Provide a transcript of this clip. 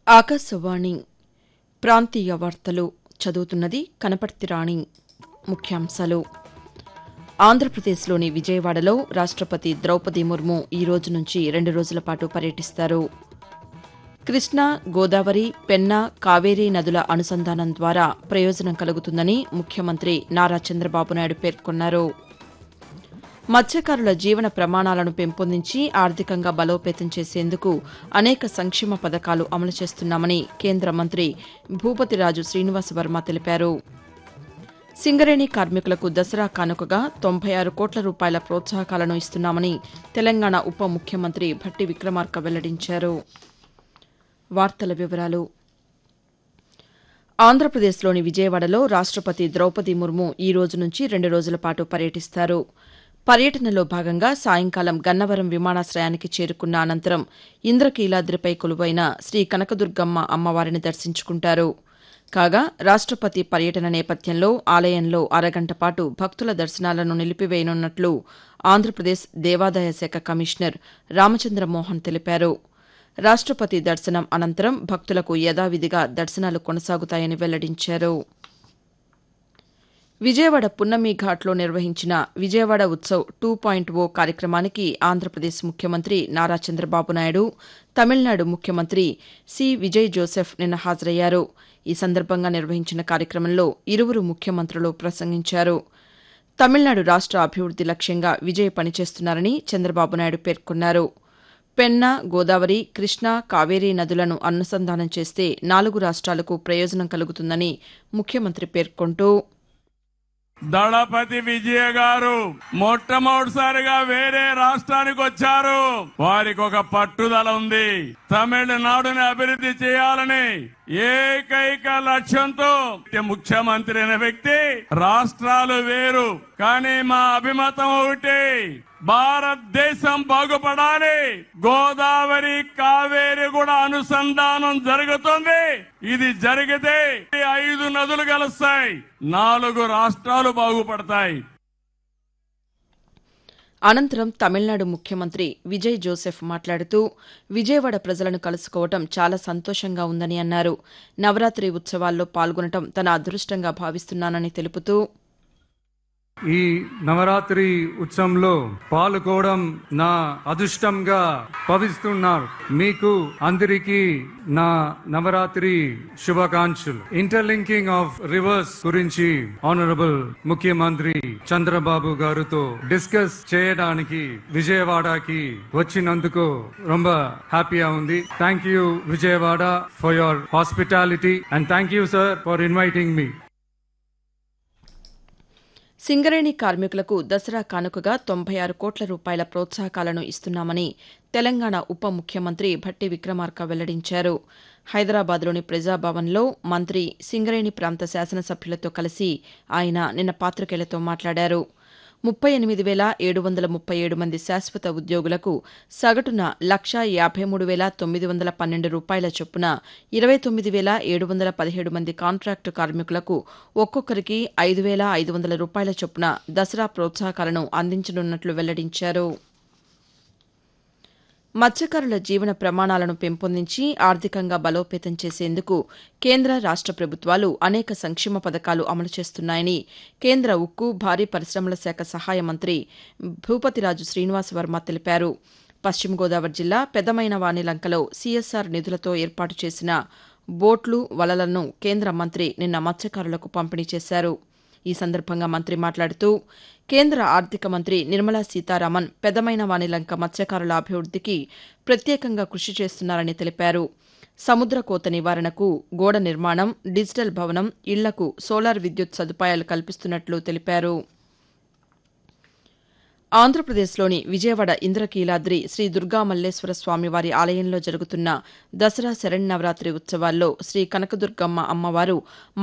ఆకాశవాణి ప్రాంతీయ వార్తలు చదువుతున్నది కనపర్తి రాణి ముఖ్యాంశాలు ఆంధ్రప్రదేశ్లోని విజయవాడలో రాష్టపతి ద్రౌపది ముర్ము ఈ రోజు నుంచి రెండు రోజుల పాటు పర్యటిస్తారు కృష్ణా గోదావరి పెన్నా కావేరీ నదుల అనుసంధానం ద్వారా ప్రయోజనం కలుగుతుందని ముఖ్యమంత్రి నారా చంద్రబాబు నాయుడు పేర్కొన్నారు మత్స్యకారుల జీవన ప్రమాణాలను పెంపొందించి ఆర్థికంగా బలోపేతం చేసేందుకు అనేక సంక్షేమ పథకాలు అమలు చేస్తున్నామని కేంద్ర మంత్రి భూపతిరాజు శ్రీనివాస వర్మ తెలిపారు సింగరేణి కార్మికులకు దసరా కానుకగా తొంభై ఆరు కోట్ల రూపాయల ప్రోత్సాహకాలను ఇస్తున్నామని తెలంగాణ ఉప ముఖ్యమంత్రి భట్టి విక్రమార్క వెల్లడించారు వార్తల వివరాలు ఆంధ్రప్రదేశ్లోని విజయవాడలో రాష్టపతి ద్రౌపది ముర్ము ఈ రోజు నుంచి రెండు రోజుల పాటు పర్యటిస్తారు పర్యటనలో భాగంగా సాయంకాలం గన్నవరం విమానాశ్రయానికి చేరుకున్న అనంతరం ఇంద్రకీలాద్రిపై కొలువైన శ్రీ కనకదుర్గమ్మ అమ్మవారిని దర్శించుకుంటారు కాగా రాష్టపతి పర్యటన నేపథ్యంలో ఆలయంలో అరగంట పాటు భక్తుల దర్శనాలను నిలిపివేయనున్నట్లు ఆంధ్రప్రదేశ్ దేవాదాయ శాఖ కమిషనర్ రామచంద్రమోహన్ తెలిపారు రాష్టపతి దర్శనం అనంతరం భక్తులకు యథావిధిగా దర్శనాలు కొనసాగుతాయని వెల్లడించారు విజయవాడ పున్నమి ఘాట్లో నిర్వహించిన Vijayawada Utsav two point O కార్యక్రమానికి ఆంధ్రప్రదేశ్ ముఖ్యమంత్రి నారా చంద్రబాబు నాయుడు తమిళనాడు ముఖ్యమంత్రి సి విజయ్ జోసెఫ్ నిన్న హాజరయ్యారు ఈ సందర్భంగా నిర్వహించిన కార్యక్రమంలో ఇరువురు ముఖ్యమంత్రులు ప్రసంగించారు తమిళనాడు రాష్ట అభివృద్ది లక్ష్యంగా విజయ్ పనిచేస్తున్నారని చంద్రబాబు నాయుడు పేర్కొన్నారు పెన్నా గోదావరి కృష్ణా కావేరీ నదులను అనుసంధానం చేస్తే నాలుగు రాష్ట్రాలకు ప్రయోజనం కలుగుతుందని ముఖ్యమంత్రి పేర్కొంటూ దళపతి విజయ గారు మొట్టమొదటిసారిగా వేరే రాష్ట్రానికి వచ్చారు వారికి ఒక పట్టుదల ఉంది తమిళనాడుని అభివృద్ధి చేయాలని ఏకైక లక్ష్యంతో ముఖ్యమంత్రి అయిన వ్యక్తి రాష్ట్రాలు వేరు కానీ మా అభిమతం ఒకటి భారతదేశం బాగుపడాలి గోదావరి కావేరి కూడా అనుసంధానం జరుగుతుంది ఇది జరిగితే ఈ ఐదు నదులు కలుస్తాయి నాలుగు రాష్ట్రాలు బాగుపడతాయి అనంతరం తమిళనాడు ముఖ్యమంత్రి విజయ్ జోసెఫ్ మాట్లాడుతూ విజయవాడ ప్రజలను కలుసుకోవటం చాలా సంతోషంగా ఉందని అన్నారు నవరాత్రి ఉత్సవాల్లో పాల్గొనటం తన అదృష్టంగా భావిస్తున్నానని తెలుపుతూ ఈ నవరాత్రి ఉత్సవంలో పాల్గొవడం నా అదృష్టంగా భావిస్తున్నారు మీకు అందరికీ నా నవరాత్రి శుభాకాంక్షలు ఇంటర్లింకింగ్ ఆఫ్ రివర్స్ గురించి ఆనరబుల్ ముఖ్యమంత్రి చంద్రబాబు గారితో డిస్కస్ చేయడానికి విజయవాడకి వచ్చినందుకు ரொம்ப హ్యాపీగా ఉంది thank you Vijayawada for your hospitality and thank you sir for inviting మీ సింగరేణి కార్మికులకు దసరా కానుకగా తొంభై ఆరు కోట్ల రూపాయల ప్రోత్సాహకాలను ఇస్తున్నామని తెలంగాణ ఉప ముఖ్యమంత్రి భట్టి విక్రమార్క వెల్లడించారు హైదరాబాద్లోని ప్రజాభవన్లో మంత్రి సింగరేణి ప్రాంత శాసనసభ్యులతో కలిసి ఆయన నిన్న పాతికేయులతో మాట్లాడారు ముప్పై ఎనిమిది వేల ఏడు వందల ముప్పై ఏడు మంది శాశ్వత ఉద్యోగులకు సగటున లక్షా యాభై మూడు వేల తొమ్మిది వందల పన్నెండు రూపాయల చొప్పున ఇరవై తొమ్మిది వేల ఏడు వందల పదిహేడు మంది కాంట్రాక్టు కార్మికులకు ఒక్కొక్కరికి ఐదు వేల ఐదు వందల రూపాయల చొప్పున దసరా ప్రోత్సాహకాలను అందించనున్నట్లు వెల్లడించారు మత్స్యకారుల జీవన ప్రమాణాలను పెంపొందించి ఆర్థికంగా బలోపేతం చేసేందుకు కేంద్ర రాష్ట ప్రభుత్వాలు అనేక సంక్షేమ పథకాలు అమలు చేస్తున్నాయని కేంద్ర ఉక్కు భారీ పరిశ్రమల శాఖ సహాయ మంత్రి భూపతిరాజు శ్రీనివాస వర్మ తెలిపారు పశ్చిమ గోదావరి జిల్లా పెద్దమైన వాణిలంకలో సీఎస్ఆర్ నిధులతో ఏర్పాటు చేసిన బోట్లు వలలను కేంద్ర మంత్రి నిన్న మత్స్యకారులకు పంపిణీ చేశారు ఈ సందర్భంగా మంత్రి మాట్లాడుతూ కేంద్ర ఆర్థిక మంత్రి నిర్మలా సీతారామన్ పెద్దమైన వాణిలంక మత్స్యకారుల అభివృద్దికి ప్రత్యేకంగా కృషి చేస్తున్నారని తెలిపారు సముద్ర కోత నివారణకు గోడ నిర్మాణం డిజిటల్ భవనం ఇళ్లకు సోలార్ విద్యుత్ సదుపాయాలు కల్పిస్తున్నట్లు తెలిపారు ఆంధ్రప్రదేశ్లోని విజయవాడ ఇంద్రకీలాద్రి శ్రీ దుర్గా మల్లేశ్వర స్వామివారి ఆలయంలో జరుగుతున్న దసరా శరణ్ నవరాత్రి ఉత్సవాల్లో శ్రీ కనకదుర్గమ్మ అమ్మవారు